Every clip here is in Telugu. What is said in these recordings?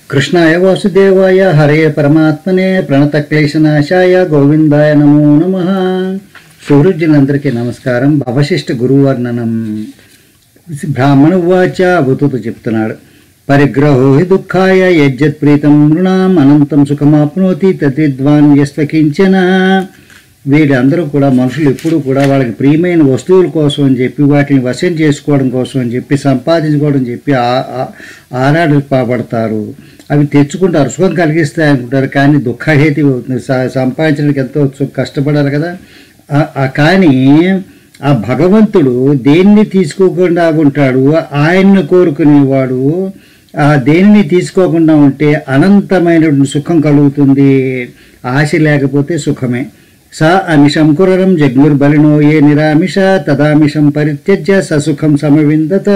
కృష్ణాయ వాసుదేవాయ హరే పరమాత్మనే ప్రణతక్లేశనాశాయ గోవిందాయ నమో నమ సూర్యులందరికీ నమస్కారం అవశిష్ట గురువర్ణనం బ్రాహ్మణ వాచ అవతుత చెప్తున్నాడు పరిగ్రహో హి దుఃఖాయ యజ్జత్ ప్రీతం నృణాం అనంతం సుఖమాప్నోతి తద్విద్వాన్ యస్వకించన వీళ్ళందరూ కూడా మనుషులు ఎప్పుడూ కూడా వాళ్ళకి ప్రియమైన వస్తువుల కోసం అని చెప్పి వాటిని వశం చేసుకోవడం కోసం అని చెప్పి సంపాదించుకోవడం చెప్పి ఆ- ఆ- ఆరాటలు పాపడతారు అవి తెచ్చుకుంటారు సుఖం కలిగిస్తాయి అనుకుంటారు కానీ దుఃఖహేతి అవుతుంది స- సంపాదించడానికి ఎంతో సు- కష్టపడాలి కదా ఆ- ఆ కానీ ఆ భగవంతుడు దేన్ని తీసుకోకుండా ఉంటాడు ఆయన్ని కోరుకునేవాడు ఆ దేనిని తీసుకోకుండా ఉంటే అనంతమైనటువంటి సుఖం కలుగుతుంది ఆశ లేకపోతే సుఖమే స అమిషం కురరం జగ్ముర్బలినో ఏ నిరామిష తదామిషం పరిత్యజ్య ససుఖం సమవిందత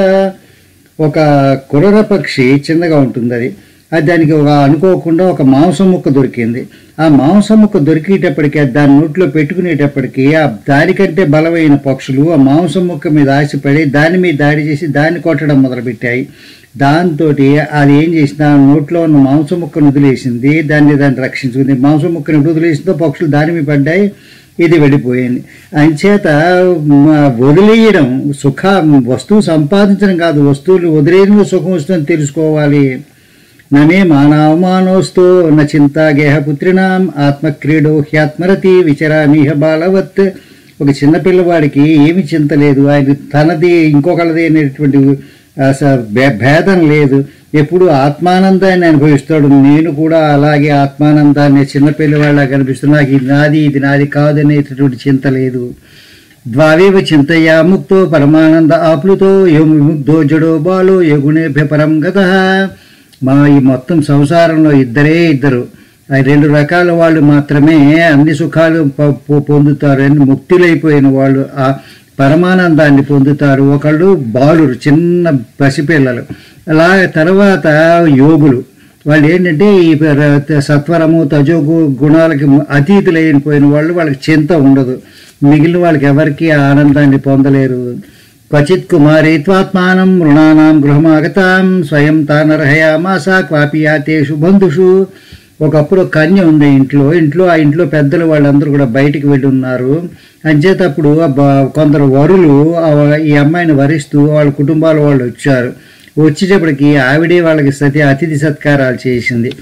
ఒక కురర పక్షి చిన్నగా ఉంటుంది అది అది దానికి ఒక అనుకోకుండా ఒక మాంసం ముక్క దొరికింది ఆ మాంసం ముక్క దొరికేటప్పటికి అది దాని నోట్లో పెట్టుకునేటప్పటికి ఆ దానికంటే బలమైన పక్షులు ఆ మాంసం ముక్క మీద ఆశపడి దాని మీద దాడి చేసి దాన్ని కొట్టడం మొదలుపెట్టాయి దాంతో అది ఏం చేసింది ఆ నోట్లో ఉన్న మాంసం ముక్కను వదిలేసింది దాన్ని దాన్ని రక్షించుకుంది మాంసం ముక్కను ఎప్పుడు వదిలేసిందో పక్షులు దాని మీద పడ్డాయి ఇది వెళ్ళిపోయింది అంచేత మ, వదిలేయడం సుఖ వస్తువు సంపాదించడం కాదు వస్తువులు వదిలేయడంలో సుఖం వస్తుందని తెలుసుకోవాలి నమే మానవమానోస్తో న చింతా గేహపుత్రినాం ఆత్మక్రీడో హ్యాత్మరతి విచరామిహ బాలవత్ ఒక చిన్న పిల్లవాడికి ఏమి చింత లేదు ఆయన తనది ఇంకొకళ్ళది అనేటువంటి ఆ, స- భే- భేదం లేదు ఎప్పుడు ఆత్మానందాన్ని అనుభవిస్తాడు నేను కూడా అలాగే ఆత్మానందాన్ని చిన్న పిల్లవాళ్ళ కనిపిస్తున్నా నాకు ఇది నాది ఇది నాది కాదు అనేటటువంటి చింత లేదు ద్వావేవ చింతయా ముక్తో పరమానంద ఆప్లుతో యో విముగ్ధో జడో బాలో యగుణేభ్య పరం గత మా ఈ మొత్తం సంసారంలో ఇద్దరే ఇద్దరు ఆ రెండు రకాల వాళ్ళు మాత్రమే అన్ని సుఖాలు ప- పొ- పొందుతారు అన్ని ముక్తులైపోయిన వాళ్ళు ఆ పరమానందాన్ని పొందుతారు ఒకళ్ళు బాలురు చిన్న పసిపిల్లలు అలా తర్వాత యోగులు వాళ్ళు ఏంటంటే ఈ ప- సత్వరము తజోగు గుణాలకి అతీతులైపోయిన వాళ్ళు వాళ్ళకి చింత ఉండదు మిగిలిన వాళ్ళకి ఎవరికి ఆ ఆనందాన్ని పొందలేరు క్వచిత్ కుమారి త్వాత్మానం మృణానాం గృహమాగతాం స్వయం తానర్హయామాస క్వాపి యాతేషు బంధుషు ఒకప్పుడు ఒక కన్య ఉంది ఇంట్లో ఇంట్లో ఆ ఇంట్లో పెద్దలు వాళ్ళందరూ కూడా బయటికి వెళ్ళి ఉన్నారు అంచేతప్పుడు ఆ బ- కొందరు వరులు ఆ- ఈ అమ్మాయిని వరిస్తూ వాళ్ళ కుటుంబాల వాళ్ళు వచ్చారు వచ్చేటప్పటికి ఆవిడే వాళ్ళకి సతి అతిథి సత్కారాలు చేసింది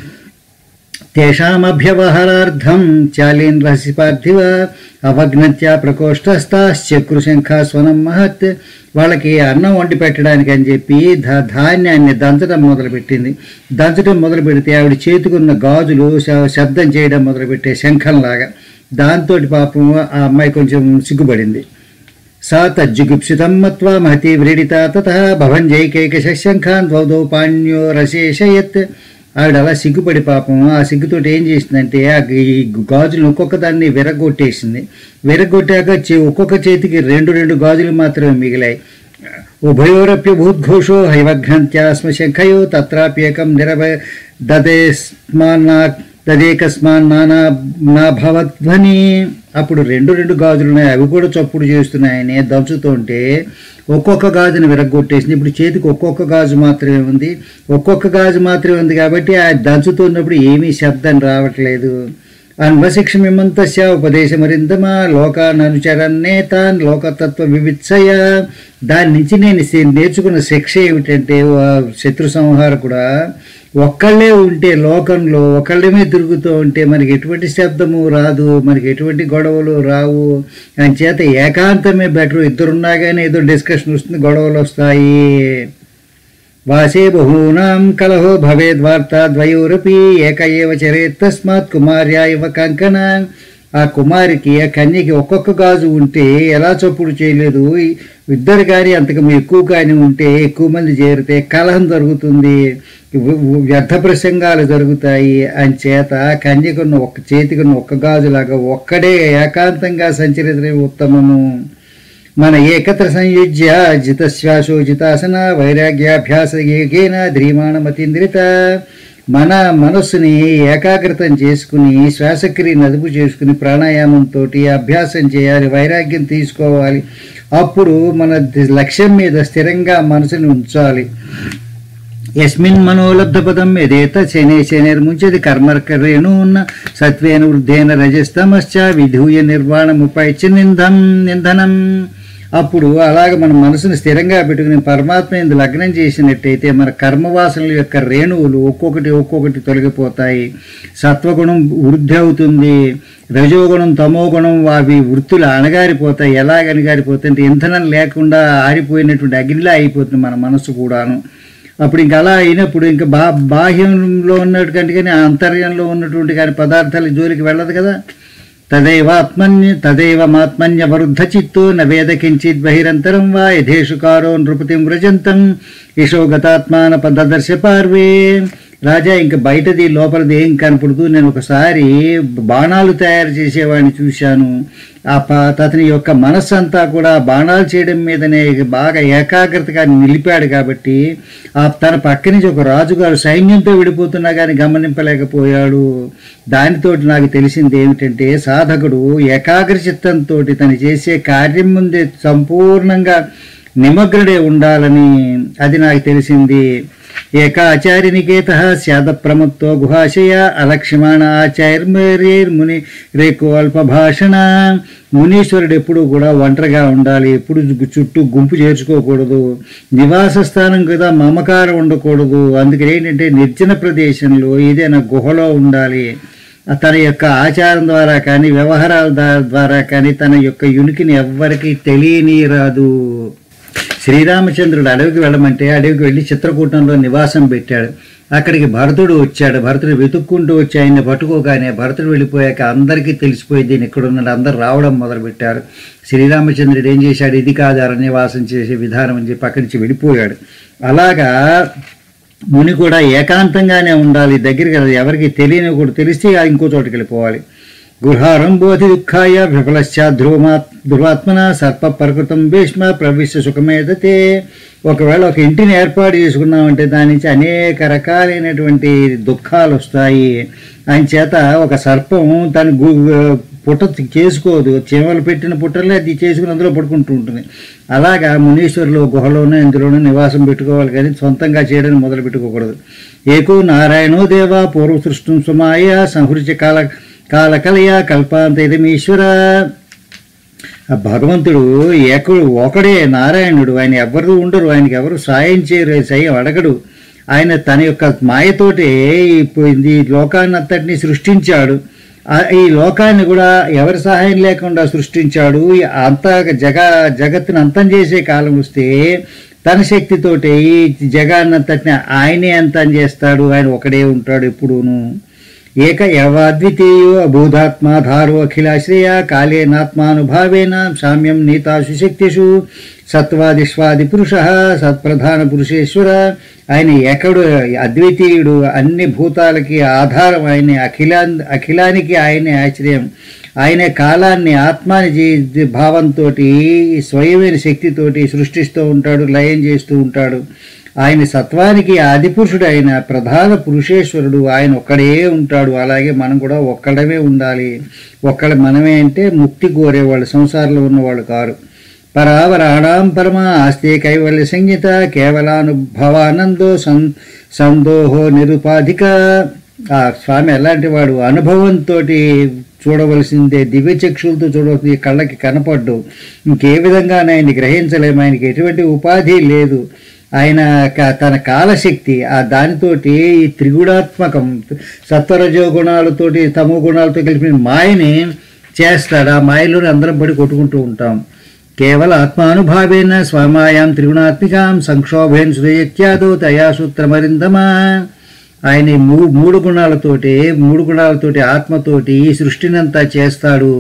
తేషామభ్యవహారార్థం చాలీన్ రహసి పార్థివ అవజ్ఞత్యా ప్రకోష్ఠస్థాశ్చక్రుశంఖాస్వనం మహత్ వాళ్ళకి అన్నం వండి పెట్టడానికి అని చెప్పి ధ ధాన్యాన్ని దంచడం మొదలుపెట్టింది దంచడం మొదలు పెడితే ఆవిడ చేతికున్న గాజులు శ- శబ్దం చేయడం మొదలుపెట్టే శంఖంలాగా దాంతో పాపం ఆ అమ్మాయి కొంచెం సిగ్గుపడింది సా తజ్జుగుప్సితం మత్వా మహతి వ్రీడిత తత భవంజైకైక శశంఖాన్ ద్వౌదౌ పాణ్యో రశేషయత్ ఆవిడ అలా సిగ్గుపడి పాపం ఆ సిగ్గుతోటి ఏం చేసిందంటే ఆ ఈ గాజులు ఒక్కొక్క దాన్ని విరగొట్టేసింది విరగొట్టాక చే- ఒక్కొక్క చేతికి రెండు రెండు గాజులు మాత్రమే మిగిలాయి ఉభయోరప్య భూద్ఘోషో హైవఘ్నంత్యాస్మ శంఖయో తత్రాప్యేకం నిరవ దదేస్మాన్నా తదేకస్మాన్ నానా నా భవధ్వని అప్పుడు రెండు రెండు గాజులు ఉన్నాయి అవి కూడా చప్పుడు చేస్తున్నాయని దంచుతుంటే ఒక్కొక్క గాజుని విరగొట్టేసింది ఇప్పుడు చేతికి ఒక్కొక్క గాజు మాత్రమే ఉంది ఒక్కొక్క గాజు మాత్రమే ఉంది కాబట్టి ఆ దంచుతున్నప్పుడు ఏమీ శబ్దం రావట్లేదు అన్వశిక్షమిమంతస్య ఉపదేశమరిందమా లోకాన్ అనుచరన్నే తాన్ లోకతత్వ వివిత్సయ దాని నుంచి నేను సి- నేర్చుకున్న శిక్ష ఏమిటంటే ఆ శత్రు సంహారకుడా ఒక్కళ్ళే ఉంటే లోకంలో ఒక్కళ్ళమే తిరుగుతూ ఉంటే మనకి ఎటువంటి శబ్దము రాదు మనకి ఎటువంటి గొడవలు రావు అని చేత ఏకాంతమే బెటర్ ఇద్దరున్నా కానీ ఏదో డిస్కషన్ వస్తుంది గొడవలు వస్తాయి వాసే బహూనాం కలహో భవేద్వార్తా ద్వయోరపి ఏక ఏవ చరేత్ తస్మాత్ కుమార్యా ఇవ కంకణ ఆ కుమారికి ఆ కన్యకి ఒక్కొక్క గాజు ఉంటే ఎలా చప్పుడు చేయలేదు ఈ ఇద్దరు కానీ అంతకు ఎక్కువ కానీ ఉంటే ఎక్కువ మంది చేరితే కలహం జరుగుతుంది వ- వ- వ్యర్థ ప్రసంగాలు జరుగుతాయి అని చేత కన్యకున్న ఒక్క చేతికున్న ఒక్క గాజులాగా ఒక్కడే ఏకాంతంగా సంచరితమే ఉత్తమము మన ఏకత్ర సంయుజ్య జితశ్వాసో జితాసన వైరాగ్యాభ్యాస ఏకేన ధ్రీమాణమతీంద్రిత మన మనస్సుని ఏకాగ్రతం చేసుకుని శ్వాసక్రియను అదుపు చేసుకుని ప్రాణాయామంతో అభ్యాసం చేయాలి వైరాగ్యం తీసుకోవాలి అప్పుడు మన ది- లక్ష్యం మీద స్థిరంగా మనసుని ఉంచాలి యస్మిన్ మనోలబ్ధపదం యదేత శనే శనేర్ముంచది కర్మకరేణూన్న సత్వేన వృద్ధేన రజస్తమశ్చ విధూయ నిర్వాణముపైచ నిందం నిందనం అప్పుడు అలాగ మన మనసును స్థిరంగా పెట్టుకుని పరమాత్మ ఎందు లగ్నం చేసినట్టయితే మన కర్మవాసనల యొక్క రేణువులు ఒక్కొక్కటి ఒక్కొక్కటి తొలగిపోతాయి సత్వగుణం వృద్ధి అవుతుంది రజోగుణం తమోగుణం అవి వృత్తులు అణగారిపోతాయి ఎలాగ అణగారిపోతాయి అంటే ఇంధనం లేకుండా ఆరిపోయినటువంటి అగ్నిలా అయిపోతుంది మన మనసు కూడాను అప్పుడు ఇంకా అలా అయినప్పుడు ఇంకా బా బాహ్యంలో ఉన్నట్టు కంటే కానీ అంతర్యంలో ఉన్నటువంటి కానీ పదార్థాల జోలికి వెళ్ళదు కదా తదైవాత్మన్య తదైవమాత్మన్యవరుద్ధ చిత్తో న వేద కించిత్ బహిరంతరం వా యథేషు కారో నృపతిం వ్రజంతం యశో గతాత్మాన పదదర్శ పార్వే రాజా ఇంక బయటది లోపలది ఏం కనపడదు నేను ఒకసారి బాణాలు తయారు చేసేవాడిని చూశాను ఆ ప- అతని యొక్క మనస్సు అంతా కూడా బాణాలు చేయడం మీదనే బాగా ఏకాగ్రతగా నిలిపాడు కాబట్టి ఆ తన పక్క నుంచి ఒక రాజుగారు సైన్యంతో విడిపోతున్నా కానీ గమనింపలేకపోయాడు దానితోటి నాకు తెలిసింది ఏమిటంటే సాధకుడు ఏకాగ్ర చిత్తంతో తను చేసే కార్యం ముందే సంపూర్ణంగా నిమగ్నుడే ఉండాలని అది నాకు తెలిసింది ఏకాచారినికేత స్యాద ప్రమత్తో గుహాశయ అలక్ష్యమాణ ఆచార్యముని రేకు అల్పభాషణ మునీశ్వరుడు ఎప్పుడు కూడా ఒంటరిగా ఉండాలి ఎప్పుడు చుట్టూ గుంపు చేర్చుకోకూడదు నివాస స్థానం కదా మమకారం ఉండకూడదు అందుకని ఏంటంటే నిర్జన ప్రదేశంలో ఏదైనా గుహలో ఉండాలి తన యొక్క ఆచారం ద్వారా కానీ వ్యవహారాల దా- ద్వారా కానీ తన యొక్క యునికిని ఎవ్వరికీ తెలియనీరాదు శ్రీరామచంద్రుడు అడవికి వెళ్ళమంటే అడవికి వెళ్ళి చిత్రకూటంలో నివాసం పెట్టాడు అక్కడికి భరతుడు వచ్చాడు భరతుడు వెతుక్కుంటూ వచ్చి ఆయన్ని పట్టుకోగానే భరతుడు వెళ్ళిపోయాక అందరికీ తెలిసిపోయింది ఈయన ఇక్కడ ఉన్నాడు అందరు రావడం మొదలుపెట్టారు శ్రీరామచంద్రుడు ఏం చేశాడు ఇది కాదు అరణ్యవాసం చేసే విధానం అని చెప్పి అక్కడి నుంచి వెళ్ళిపోయాడు అలాగా ముని కూడా ఏకాంతంగానే ఉండాలి దగ్గరికి వెళ్ళాలి. ఎవరికి తెలియని కూడా తెలిస్తే ఇంకో చోటుకి వెళ్ళిపోవాలి గృహారం బోధి దుఃఖాయ విఫలశ్చా ధ్రువమా ధ్రువాత్మన సర్ప ప్రకృతం భీష్మ ప్రవిశ్య సుఖమేదతే ఒకవేళ ఒక ఇంటిని ఏర్పాటు చేసుకున్నామంటే దాని నుంచి అనేక రకాలైనటువంటి దుఃఖాలు వస్తాయి ఆయన చేత ఒక సర్పం దాని గు పుట్ట చేసుకోదు చీమలు పెట్టిన పుట్టలే అది చేసుకుని అందులో పడుకుంటూ ఉంటుంది అలాగా మునీశ్వరులు గుహలోనూ ఇందులోనూ నివాసం పెట్టుకోవాలి కానీ సొంతంగా చేయడానికి మొదలు పెట్టుకోకూడదు ఏకో నారాయణో దేవ పూర్వ సృష్టం సుమాయ సంహృత్య కాల కాలకలయ కల్పాంత ఇదమీశ్వర ఆ భగవంతుడు ఏకుడు ఒకడే నారాయణుడు ఆయన ఎవరు ఉండరు ఆయనకి ఎవరు సాయం చేయరు సాయం అడగడు ఆయన తన యొక్క మాయతోటే ఇప్పుడు ఈ లోకాన్ని అంతటినీ సృష్టించాడు ఆ- ఈ లోకాన్ని కూడా ఎవరి సహాయం లేకుండా సృష్టించాడు ఈ అంతా జగ జగత్తుని అంతం చేసే కాలం వస్తే తన శక్తితోటే ఈ జగాన్నంతటిని ఆయనే అంతం చేస్తాడు ఆయన ఒకడే ఉంటాడు ఎప్పుడూను ఏక యవాద్వితీయో అభూధాత్మాధారో అఖిలాశ్రయ కాళేనాత్మానుభావేన సామ్యం నీతాసు శక్తిషు సత్వాదిష్వాది పురుష సత్ప్రధాన పురుషేశ్వర ఆయన ఏకడు అద్వితీయుడు అన్ని భూతాలకి ఆధారం ఆయనే అఖిలా అఖిలానికి ఆయనే ఆశ్రయం ఆయనే కాలాన్ని ఆత్మాని జీ భావంతో స్వయమైన శక్తితోటి సృష్టిస్తూ ఉంటాడు లయం చేస్తూ ఉంటాడు ఆయన సత్వానికి ఆదిపురుషుడు ఆయన ప్రధాన పురుషేశ్వరుడు ఆయన ఒక్కడే ఉంటాడు అలాగే మనం కూడా ఒక్కడమే ఉండాలి ఒక్కడ మనమే అంటే ముక్తి కోరేవాళ్ళు సంసారంలో ఉన్నవాళ్ళు కారు పరావరాణాం పరమ ఆస్తే కైవల్య సంగీత కేవలానుభవానందో సం సందోహో నిరుపాధిక ఆ స్వామి ఎలాంటి వాడు అనుభవంతో చూడవలసిందే దివ్య చక్షులతో చూడవలసింది కళ్ళకి కనపడ్డు ఇంకే విధంగా ఆయన్ని గ్రహించలేము ఆయనకి ఎటువంటి ఉపాధి లేదు ఆయన క- తన కాలశక్తి ఆ దానితోటి ఈ త్రిగుణాత్మకం సత్వరజో గుణాలతోటి తమో గుణాలతో కలిపిన మాయని చేస్తాడు ఆ మాయలోనే అందరం పడి కొట్టుకుంటూ ఉంటాం కేవల ఆత్మానుభావేన స్వమాయాం త్రిగుణాత్మికాం సంక్షోభేన్ సుదయత్యాదో తయాసూత్రమరిందమా ఆయన ఈ మూ మూడు గుణాలతోటి మూడు గుణాలతోటి ఆత్మతోటి ఈ సృష్టినంతా చేస్తాడు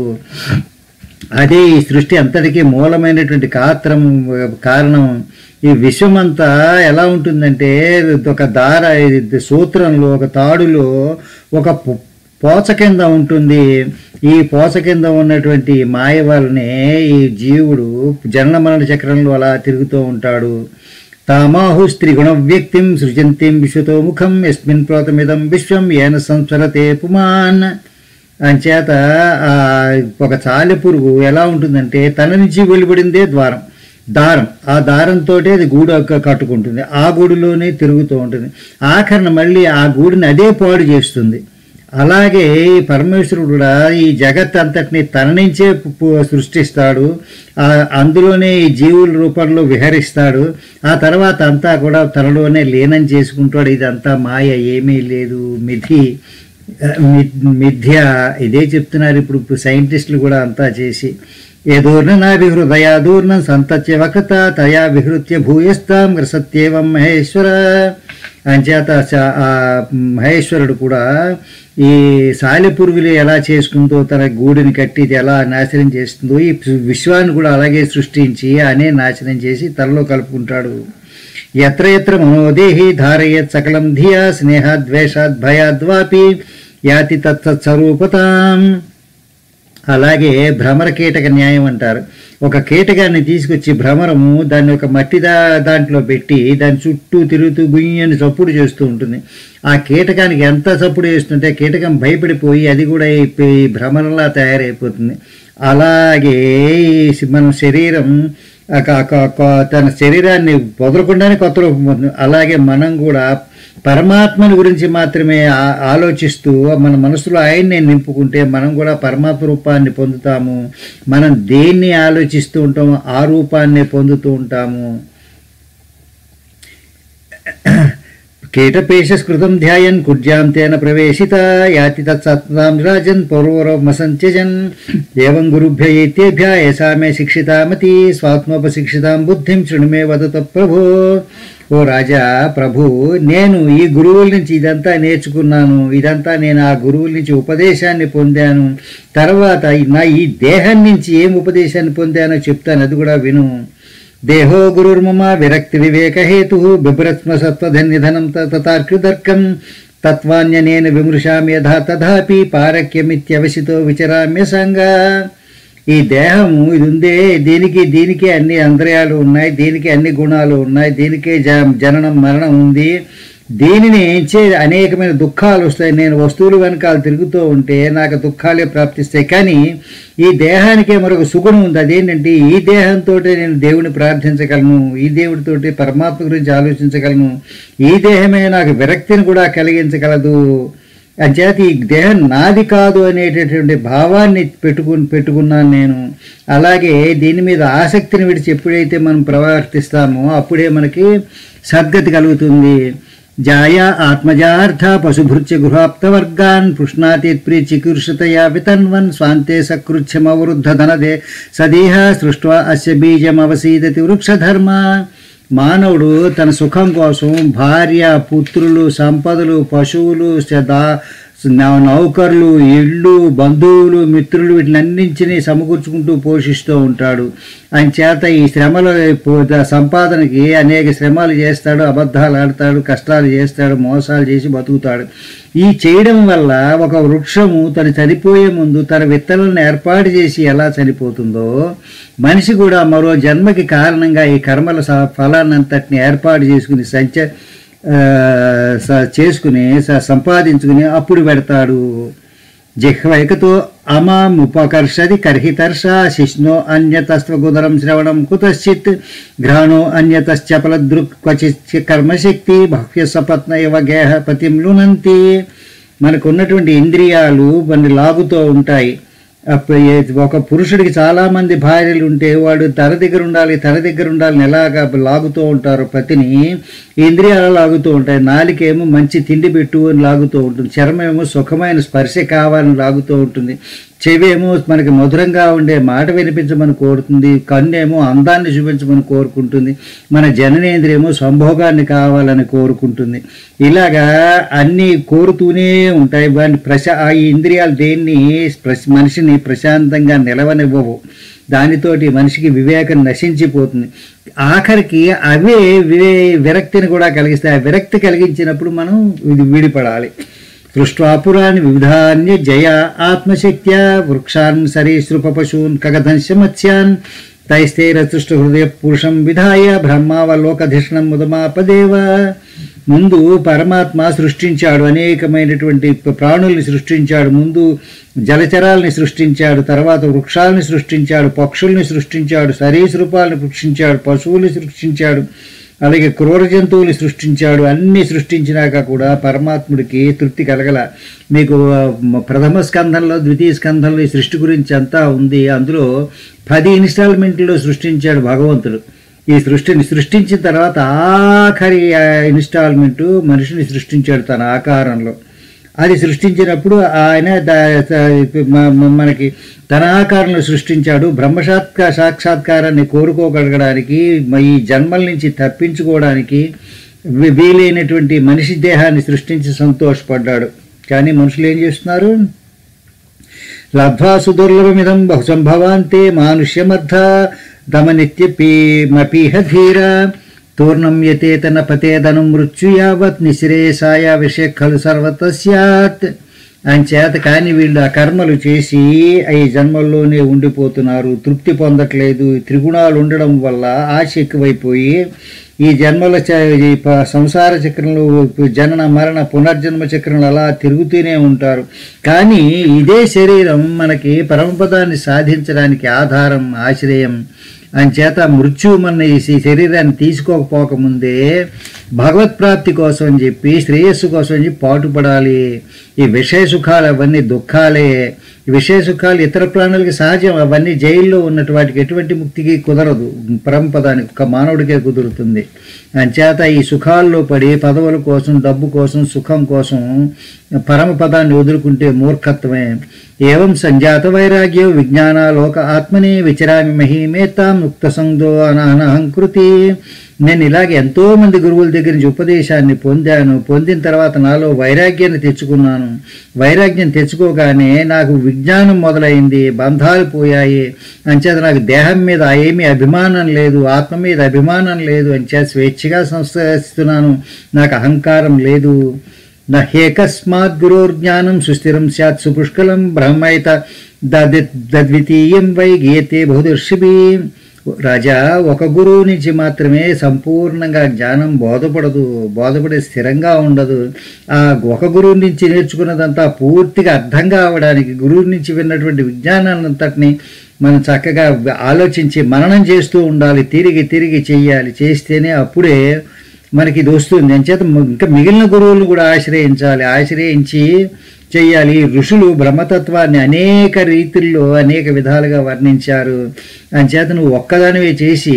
అదే ఈ సృష్టి అంతటికీ మూలమైనటువంటి కాత్రం కారణం ఈ విశ్వమంతా ఎలా ఉంటుందంటే ఒక దార ఇది సూత్రంలో ఒక తాడులో ఒక పొ- పోచ కింద ఉంటుంది ఈ పోచ కింద ఉన్నటువంటి మాయ వల్లనే ఈ జీవుడు జనన మరణ చక్రంలో అలా తిరుగుతూ ఉంటాడు తామాహు స్త్రీగుణ వ్యక్తిం సృజంతిం విశ్వతో ముఖం ఎస్మిన్ ప్రోతమిదం విశ్వం ఏన సంస్వరతే పుమాన్ అంచేత ఆ ఒక చాలి పురుగు ఎలా ఉంటుందంటే తన నుంచి వెలువడిందే ద్వారం దారం ఆ దారంతో అది గూడు క- కట్టుకుంటుంది ఆ గూడులోనే తిరుగుతూ ఉంటుంది ఆఖరణ మళ్ళీ ఆ గూడిని అదే పాడు చేస్తుంది అలాగే ఈ పరమేశ్వరుడు కూడా ఈ జగత్ అంతటిని తన నుంచే పు- పు- సృష్టిస్తాడు ఆ అందులోనే ఈ జీవుల రూపంలో విహరిస్తాడు ఆ తర్వాత అంతా కూడా తనలోనే లీనం చేసుకుంటాడు ఇదంతా మాయ ఏమీ లేదు మిథి మి- మిథ్య ఇదే చెప్తున్నారు ఇప్పుడు ఇప్పుడు సైంటిస్టులు కూడా అంతా చేసి యదూర్ణనాభిహృదయా దూర్ణం సంతత్య వకత తయా విహృత్య భూయస్తాం గ్రసత్యేవం మహేశ్వర అంచేత చ- ఆ మహేశ్వరుడు కూడా ఈ సాలెపురుగులు ఎలా చేసుకుందో తన గూడిని కట్టి ఇది ఎలా నాశనం చేస్తుందో ఈ విశ్వాన్ని కూడా అలాగే సృష్టించి అనే నాశనం చేసి తనలో కలుపుకుంటాడు ఎత్ర ఎత్ర మనోదేహి ధారయత్ సకలం ధియా స్నేహాద్వేషాద్ భయాద్వాపి యాతి తత్సరూపతాం అలాగే భ్రమర కీటక న్యాయం అంటారు ఒక కీటకాన్ని తీసుకొచ్చి భ్రమరము దాన్ని ఒక మట్టి దా దాంట్లో పెట్టి దాని చుట్టూ తిరుగుతూ గుయ్యని చప్పుడు చేస్తూ ఉంటుంది ఆ కీటకానికి ఎంత చప్పుడు చేస్తుంటే కీటకం భయపడిపోయి అది కూడా ఈ పే- ఈ భ్రమరంలా తయారైపోతుంది అలాగే ఈ సి- మన శరీరం ఆ క- క- క- తన శరీరాన్ని వదలకుండానే కొత్త రూపం పొందుతుంది అలాగే మనం కూడా పరమాత్మని గురించి మాత్రమే ఆ- ఆలోచిస్తూ మన మనసులో ఆయన్నే నింపుకుంటే మనం కూడా పరమాత్మ రూపాన్ని పొందుతాము మనం దేన్ని ఆలోచిస్తూ ఉంటామో ఆ రూపాన్ని పొందుతూ ఉంటాము కీటపేషస్కృతం ధ్యాయన్ కుడ్యాం తేన ప్రవేశిత యాతి తత్సత్తాం రాజన్ పౌరవమసంత్యజన్ ఏవం గురుభ్య ఏతేభ్య యశా మే శిక్షితామతి స్వాత్మోపశిక్షితాం బుద్ధిం శృణుమే వదత ప్రభో ఓ రాజా ప్రభు నేను ఈ గురువుల నుంచి ఇదంతా నేర్చుకున్నాను ఇదంతా నేను ఆ గురువుల నుంచి ఉపదేశాన్ని పొందాను తర్వాత నా ఈ దేహం నుంచి ఏం ఉపదేశాన్ని పొందానో చెప్తాను అది కూడా విను దేహో గురుర్మమ విరక్తి వివేక హేతు బిభ్రత్మ సత్వధన్యధనం తతార్క్యుదర్కం తత్వాన్యనేన విమృశామి యథా తథాపి పారక్యమిత్యవసితో విచరామ్య సంగ ఈ దేహము ఇది ఉందే దీనికి దీనికి అన్ని అంతర్యాలు ఉన్నాయి దీనికి అన్ని గుణాలు ఉన్నాయి దీనికే జ జననం మరణం ఉంది దీనిని చే అనేకమైన దుఃఖాలు వస్తాయి నేను వస్తువులు వెనకాల తిరుగుతూ ఉంటే నాకు దుఃఖాలే ప్రాప్తిస్తాయి కానీ ఈ దేహానికే మరొక సుగుణం ఉంది అదేంటంటే ఈ దేహంతో నేను దేవుని ప్రార్థించగలను ఈ దేవుడితోటి పరమాత్మ గురించి ఆలోచించగలను ఈ దేహమే నాకు విరక్తిని కూడా కలిగించగలదు అంచేత ఈ దేహం నాది కాదు అనేటటువంటి భావాన్ని పెట్టుకుని పెట్టుకున్నాను నేను అలాగే దీని మీద ఆసక్తిని విడిచి ఎప్పుడైతే మనం ప్రవర్తిస్తామో అప్పుడే మనకి సద్గతి కలుగుతుంది జాయ ఆత్మజార్థ పశుభృత్య గృహాప్తవర్గాన్ పృష్ణాతీత్ప్రి చికీర్షతయా వితన్వన్ స్వాంతే సకృచ్ఛమవరుద్ధ ధనదే సదేహ సృష్ట్వా అస్య బీజమవసీదతి వృక్షధర్మ మానవుడు తన సుఖం కోసం భార్య పుత్రులు సంపదలు పశువులు సదా నౌ- నౌకర్లు ఇళ్ళు బంధువులు మిత్రులు వీటినన్నింటినీ సమకూర్చుకుంటూ పోషిస్తూ ఉంటాడు ఆయన చేత ఈ శ్రమల పో- సంపాదనకి అనేక శ్రమలు చేస్తాడు అబద్ధాలు ఆడతాడు కష్టాలు చేస్తాడు మోసాలు చేసి బతుకుతాడు ఈ చేయడం వల్ల ఒక వృక్షము తను చనిపోయే ముందు తన విత్తనాలను ఏర్పాటు చేసి ఎలా చనిపోతుందో మనిషి కూడా మరో జన్మకి కారణంగా ఈ కర్మల స- ఫలాన్నంతటిని ఏర్పాటు చేసుకుని సంచ ఆ, స- చేసుకుని స- సంపాదించుకుని అప్పుడు పెడతాడు జిహ్వైకతో అమాముపకర్షది కర్హితర్ష శిష్ణో అన్యతస్వగుదరం శ్రవణం కుతశ్చిత్ ఘ్రాణో అన్యతశ్చపలదృక్ క్వచిత్ కర్మశక్తి భక్ష్య సపత్న ఇవ గేహ పతిం లునంతి మనకు ఉన్నటువంటి ఇంద్రియాలు మన లాగుతూ ఉంటాయి అప్పుడు ఏ- ఒక పురుషుడికి చాలా మంది భార్యలు ఉంటే వాడు తన దగ్గర ఉండాలి తన దగ్గర ఉండాలని ఎలాగా లాగుతూ ఉంటారు పతిని ఇంద్రియాలు లాగుతూ ఉంటాయి నాలికేమో మంచి తిండి పెట్టు అని లాగుతూ ఉంటుంది చర్మమేమో సుఖమైన స్పర్శ కావాలని లాగుతూ ఉంటుంది చెవేమో మనకి మధురంగా ఉండే మాట వినిపించమని కోరుతుంది కన్నేమో అందాన్ని చూపించమని కోరుకుంటుంది మన జననేంద్రియమో సంభోగాన్ని కావాలని కోరుకుంటుంది ఇలాగా అన్నీ కోరుతూనే ఉంటాయి వాటి ప్రశా ఆ ఇంద్రియాలు దేన్ని ప్రశ్- మనిషిని ప్రశాంతంగా నిలవనివ్వవు దానితోటి మనిషికి వివేకం నశించిపోతుంది ఆఖరికి అవే వివే విరక్తిని కూడా కలిగిస్తాయి ఆ విరక్తి కలిగించినప్పుడు మనం ఇది విడిపడాలి దృష్ట్వాపురాన్ని వివిధాన్య జయ ఆత్మశక్త్యా వృక్షాన్ సరీసృప పశూన్ కగధంశ మత్స్యాన్ తైస్తేరసృష్ట హృదయ పురుషం విధాయ బ్రహ్మావలోకధిష్ణం ముదమాపదేవ ముందు పరమాత్మ సృష్టించాడు అనేకమైనటువంటి ప్రాణుల్ని సృష్టించాడు ముందు జలచరాల్ని సృష్టించాడు తర్వాత వృక్షాలని సృష్టించాడు పక్షుల్ని సృష్టించాడు సరీసృపాలను సృష్టించాడు పశువుల్ని సృష్టించాడు అలాగే క్రూర జంతువులు సృష్టించాడు అన్ని సృష్టించినాక కూడా పరమాత్ముడికి తృప్తి కలగల మీకు ఆ, మ- ప్రథమ స్కంధంలో ద్వితీయ స్కంధంలో ఈ సృష్టి గురించి అంతా ఉంది అందులో పది ఇన్స్టాల్మెంట్లో సృష్టించాడు భగవంతుడు ఈ సృష్టిని సృష్టించిన తర్వాత ఆఖరి ఆ, ఇన్స్టాల్మెంటు మనిషిని సృష్టించాడు తన ఆకారంలో అది సృష్టించినప్పుడు ఆయన ద- ద- మ- మ- మనకి తన ఆకారంలో సృష్టించాడు బ్రహ్మసాత్క సాక్షాత్కారాన్ని కోరుకోగలగడానికి మ- ఈ జన్మల నుంచి తప్పించుకోవడానికి వీ- వీలైనటువంటి మనిషి దేహాన్ని సృష్టించి సంతోషపడ్డాడు కానీ మనుషులు ఏం చేస్తున్నారు లబ్ధ్వా సుదుర్లభమిదం బహు సంభవాంతే మానుష్యమర్థ దమనిత్యపీమపీహ ధీర తూర్ణం యతేతన పతేదనం మృత్యు యావత్ నిశ్రేషాయ విషయ ఖలు సర్వత స్యాత్ ఆయన చేత కాని వీళ్ళు ఆ కర్మలు చేసి ఈ జన్మల్లోనే ఉండిపోతున్నారు తృప్తి పొందట్లేదు ఈ త్రిగుణాలు ఉండడం వల్ల ఆశ ఎక్కువైపోయి ఈ జన్మల చ- ఈ ప- సంసార చక్రంలో జనన మరణ పునర్జన్మ చక్రంలో అలా తిరుగుతూనే ఉంటారు కానీ ఇదే శరీరం మనకి పరమపదాన్ని సాధించడానికి ఆధారం ఆశ్రయం చేత మృత్యువు మన ఈ శరీరాన్ని తీసుకోకపోకముందే భగవత్ ప్రాప్తి కోసం అని చెప్పి శ్రేయస్సు కోసం అని చెప్పి పాటుపడాలి ఈ విషయ సుఖాలు అవన్నీ దుఃఖాలే ఈ విషయ సుఖాలు ఇతర ప్రాణులకి సహజం అవన్నీ జైల్లో ఉన్నటువంటి వాటికి ఎటువంటి ముక్తికి కుదరదు పరంపదానికి ఒక మానవుడికే కుదురుతుంది అంచేత ఈ సుఖాల్లో పడి పదవుల కోసం డబ్బు కోసం సుఖం కోసం పరమపదాన్ని వదులుకుంటే మూర్ఖత్వమే ఏవం సంజాత వైరాగ్యో విజ్ఞానాలోక ఆత్మని విచరామి మహిమేతాం ముక్త సందో అనహంకృతి నేను ఇలాగ ఎంతో మంది గురువుల దగ్గర నుంచి ఉపదేశాన్ని పొందాను పొందిన తర్వాత నాలో వైరాగ్యాన్ని తెచ్చుకున్నాను వైరాగ్యం తెచ్చుకోగానే నాకు విజ్ఞానం మొదలైంది బంధాలు పోయాయి అంచేత నాకు దేహం మీద ఏమీ అభిమానం లేదు ఆత్మ మీద అభిమానం లేదు అంచేత స్వేచ్ఛగా సంస్థిస్తున్నాను నాకు అహంకారం లేదు న హేకస్మాత్ గురోర్జ్ఞానం సుస్థిరం స్యాత్ సుపుష్కలం బ్రహ్మైత దద్వితీయం వై గీయతే బహుదర్శిభి రాజా ఒక గురువు నుంచి మాత్రమే సంపూర్ణంగా జ్ఞానం బోధపడదు బోధపడే స్థిరంగా ఉండదు ఆ ఒక గురువు నుంచి నేర్చుకున్నదంతా పూర్తిగా అర్థం కావడానికి గురువు నుంచి విన్నటువంటి విజ్ఞానాన్నంతటిని మనం చక్కగా ఆలోచించి మననం చేస్తూ ఉండాలి తిరిగి తిరిగి చెయ్యాలి చేస్తేనే అప్పుడే మనకి ఇది వస్తుంది అంచేత ఇంకా మిగిలిన గురువులను కూడా ఆశ్రయించాలి ఆశ్రయించి చెయ్యాలి ఋషులు బ్రహ్మతత్వాన్ని అనేక రీతుల్లో అనేక విధాలుగా వర్ణించారు అంచేత నువ్వు ఒక్కదానివే చేసి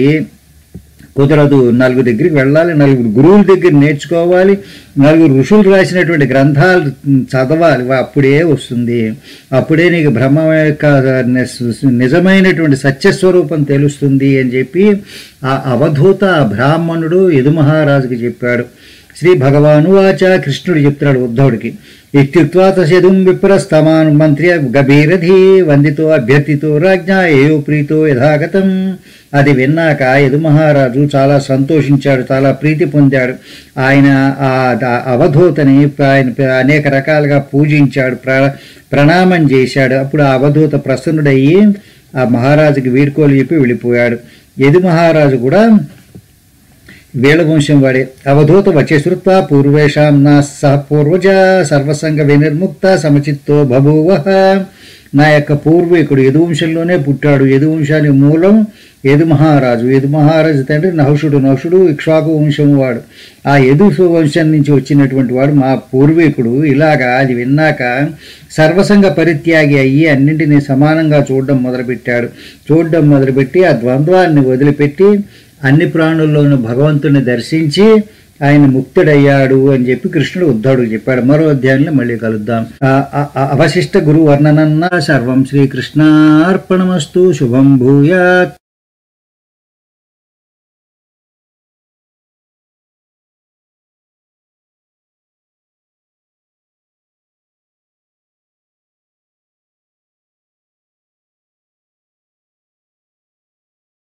కుదరదు నలుగురు దగ్గరికి వెళ్ళాలి నలుగురు గురువుల దగ్గర నేర్చుకోవాలి నలుగురు ఋషులు రాసినటువంటి గ్రంథాలు చదవాలి వా- అప్పుడే వస్తుంది అప్పుడే నీకు బ్రహ్మ యొక్క ని- నిజమైనటువంటి సత్యస్వరూపం తెలుస్తుంది అని చెప్పి ఆ అవధూత ఆ బ్రాహ్మణుడు యదుమహారాజుకి చెప్పాడు శ్రీ భగవాను వాచ కృష్ణుడు చెప్తున్నాడు ఉద్ధవుడికి ఇత్యుక్త్వా తసేదుం విప్రస్తమాన్ మంత్రి గభీరధి వందితో అభ్యర్థితో రాజ్ఞ ఏయో ప్రీతో యథాగతం అది విన్నాక యదు మహారాజు చాలా సంతోషించాడు చాలా ప్రీతి పొందాడు ఆయన ఆ ద- అవధూతని ఆయన అనేక రకాలుగా పూజించాడు ప్ర ప్రణామం చేశాడు అప్పుడు ఆ అవధూత ప్రసన్నుడయ్యి ఆ మహారాజుకి వీడ్కోలు చెప్పి వెళ్ళిపోయాడు యదు మహారాజు కూడా వేళవంశం వాడే అవధూత వచ్చేశ్రుత్వ పూర్వేషాం నా సహ పూర్వజ సర్వసంగ వినిర్ముక్త సమచిత్తో బభూవ నా యొక్క పూర్వీకుడు యదువంశంలోనే పుట్టాడు యదువంశానికి మూలం యదు మహారాజు యదు మహారాజు తండ్రి నహుషుడు నహుషుడు ఇక్ష్వాకు వంశం వాడు ఆ యదు వంశం నుంచి వచ్చినటువంటి వాడు మా పూర్వీకుడు ఇలాగా అది విన్నాక సర్వసంగ పరిత్యాగి అయ్యి అన్నింటినీ సమానంగా చూడడం మొదలుపెట్టాడు చూడడం మొదలుపెట్టి ఆ ద్వంద్వాన్ని వదిలిపెట్టి అన్ని ప్రాణుల్లోనూ భగవంతుని దర్శించి ఆయన ముక్తుడయ్యాడు అని చెప్పి కృష్ణుడు ఉద్ధవుడు చెప్పాడు మరో అధ్యాయంలో మళ్ళీ కలుద్దాం ఆ- ఆ- ఆ అవశిష్ట గురు వర్ణనన్న సర్వం శ్రీకృష్ణార్పణమస్తు శుభం భూయాత్